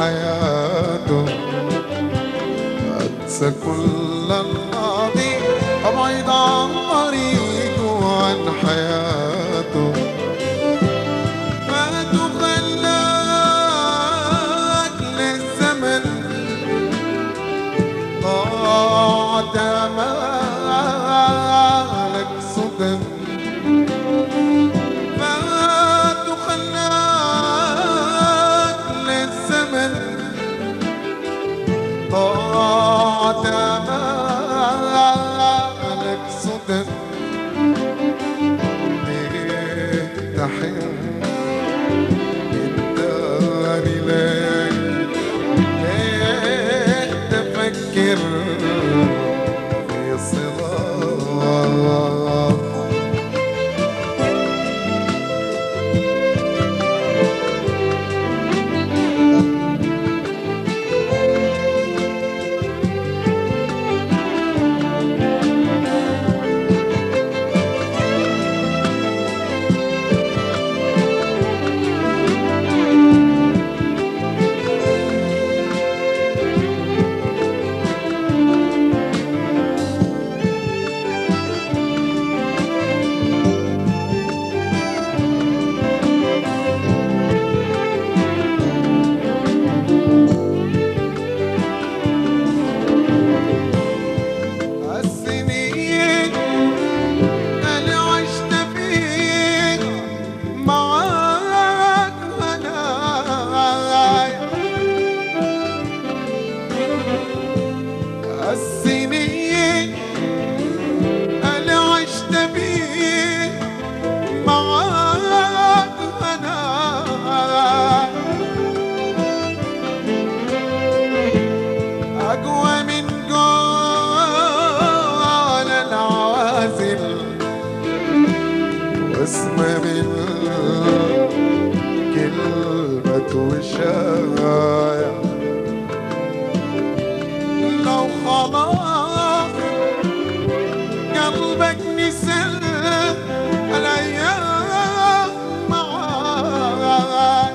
حياته أنسى كل الماضي أبعد عن طريقه وعن حياته ما تخلاك للزمن ضاعت أمالك سدى ما تخلاك للزمن ضاعت أمالك سدى ليه تحن الدار ليه ليه تفكر في صلاة السنين اللي عشت فيها معاك هنايا السنين اللي عشت فيها معاك هنايا أقوى من قول العوازل واسمى من كلمة وشايع لو خلاص قلبك نسل الأيام معاي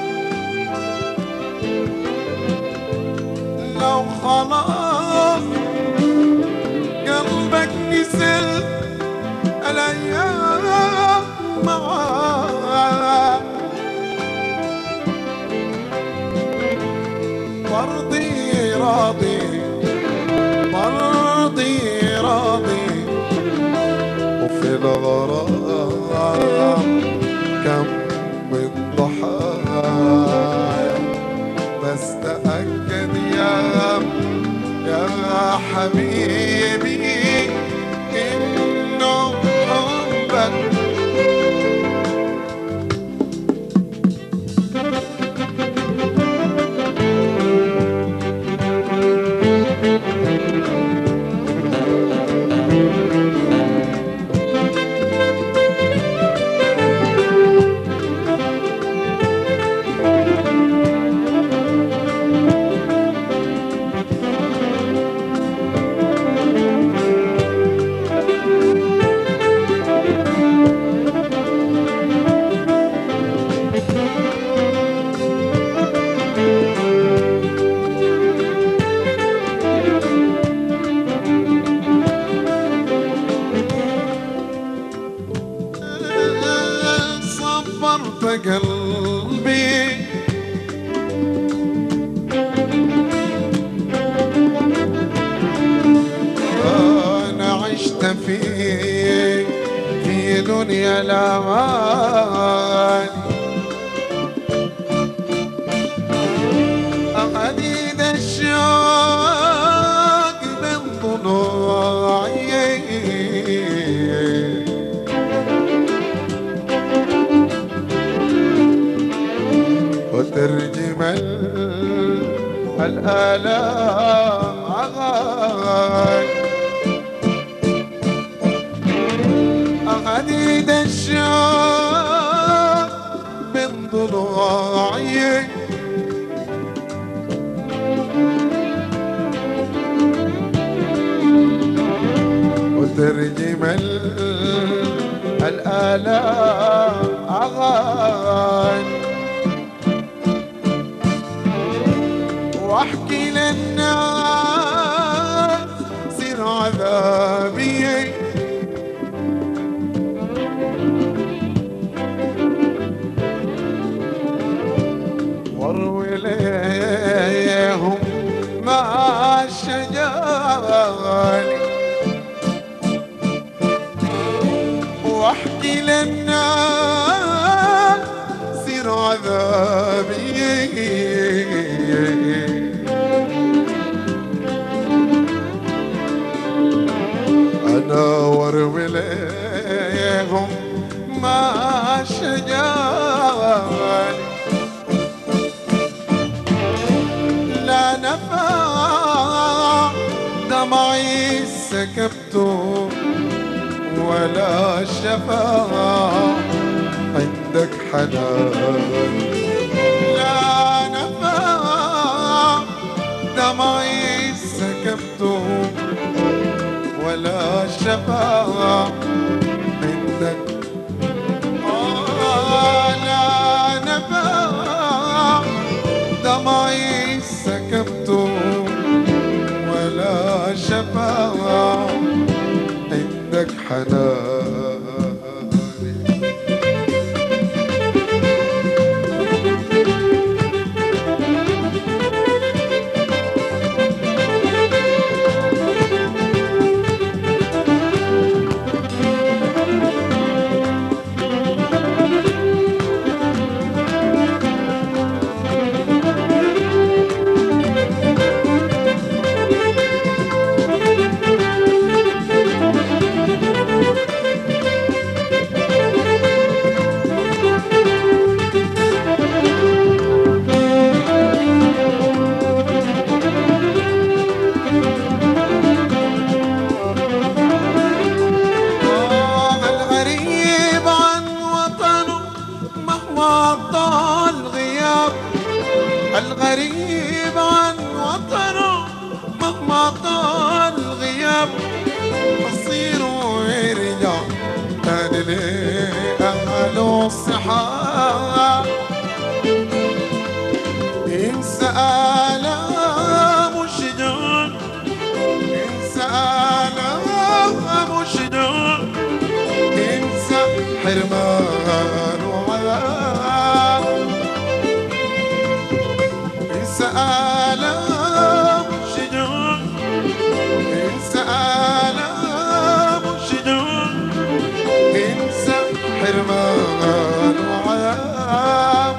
لو خلاص قلبك نسل الايام معاك برضي راضي برضي راضي وفي الغرام كم من ضحايا بس تأكد يا يا حبيبي إنه حبك صبرت قلبي أنا عشت في في دنيا الأمان أعديد الشوق من ضلوعي وترجم ال- الآلام عغاي أعديد الشوق من ضلوعي وترجم ال- الآلام عغاي واحكي للناس سر عذابي واروي ليهم ما شجاني واحكي للناس سر عذابي انا واروي ليهم ما شجاني لا نفع دمعي سكبته ولا شفاء عندك حنان لا نفع دمعي سكبته ولا شفاء عندك آه لا نفع دمعي سكبته ولا شفاء عندك حنان آه الغريب عن وطنه مهما طال غياب الغريب عن وطنه مهما طال غياب مصيره يرجع تاني لأهله الصحاب انسى آلام الشجار انسى آلام الشجار انسى حرمان وعذاب انسى آلام الشجار انسى آلام الشجار انسى حرمان وعذاب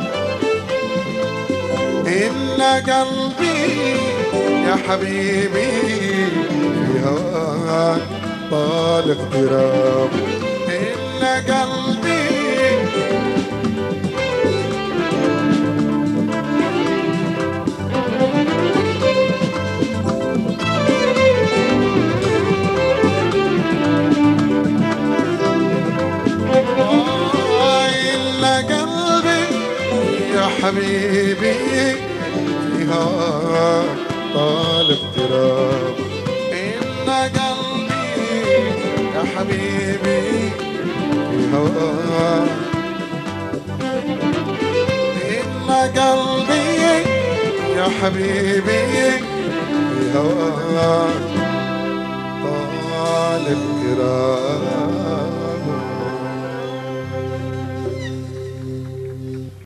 إلا قلبي يا حبيبي في هواك طال اغتراب إلا قلبي آه، إلا قلبي يا حبيبي في هواك طال اغتراب إلا قلبي يا حبيبي في هواك إلا قلبي يا حبيبي في هواك طال اغتراب